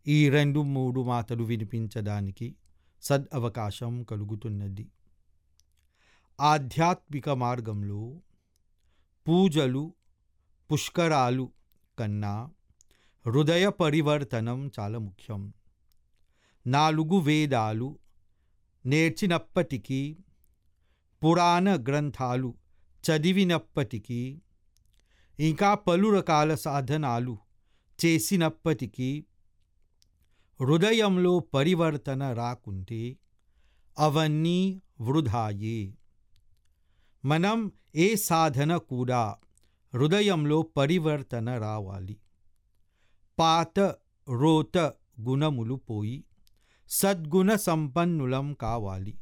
ఈ రెండు మూడు మాటలు వినిపించడానికి సద్ అవకాశం కలుగుతున్నది ఆధ్యాత్మిక మార్గంలో పూజలు పుష్కరాలు కన్నా హృదయ పరివర్తనం చాలా ముఖ్యం నాలుగు వేదాలు నేర్చినప్పటికీ పురాణ గ్రంథాలు చదివినప్పటికీ ఇంకా పలు రకాల సాధనాలు చేసినప్పటికీ హృదయంలో పరివర్తన రాకుంటే అవన్నీ వృధాయే మనం ఏ సాధన కూడా హృదయంలో పరివర్తన రావాలి పాత రోత గుణములు పోయి సద్గుణ సంపన్నులం కావాలి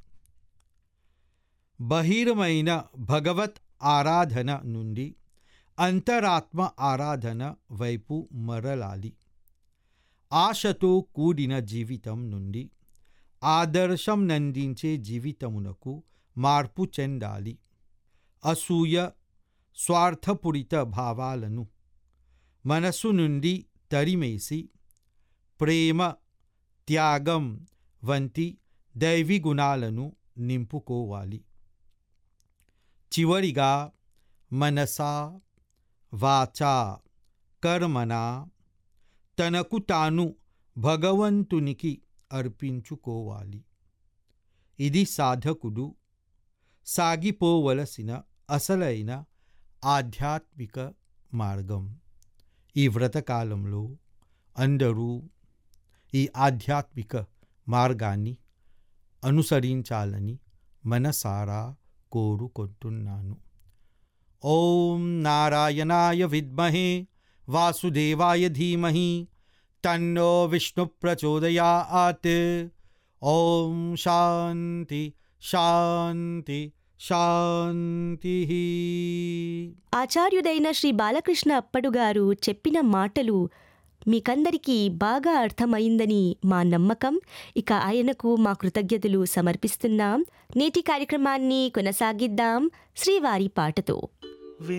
బహిరమైన భగవత్ ఆరాధన నుండి అంతరాత్మ ఆరాధన వైపు మరలాలి ఆశతో కూడిన జీవితం నుండి ఆదర్శం నందించే జీవితమునకు మార్పు చెందాలి అసూయ స్వార్థపూరిత భావాలను మనసు నుండి తరిమేసి ప్రేమ త్యాగం వంటి దైవీ గుణాలను నింపుకోవాలి చివరిగా మనసా వాచా కర్మన తనకు తాను భగవంతునికి అర్పించుకోవాలి ఇది సాధకుడు సాగిపోవలసిన అసలైన ఆధ్యాత్మిక మార్గం ఈ వ్రతకాలంలో అందరూ ఈ ఆధ్యాత్మిక మార్గాన్ని అనుసరించాలని మనసారా కోరుకుంటున్నాను ఓం నారాయణాయ విద్మహే వాసుదేవాయ ధీమహి తన్నో విష్ణు ప్రచోదయాత్ ఓం శాంతి శాంతి శాంతి ఆచార్యుడైన శ్రీ బాలకృష్ణ అప్పడు గారు చెప్పిన మాటలు మీకందరికీ బాగా అర్థమైందని మా నమ్మకం ఇక ఆయనకు మా కృతజ్ఞతలు సమర్పిస్తున్నాం నేటి కార్యక్రమాన్ని కొనసాగిద్దాం శ్రీవారి పాటతో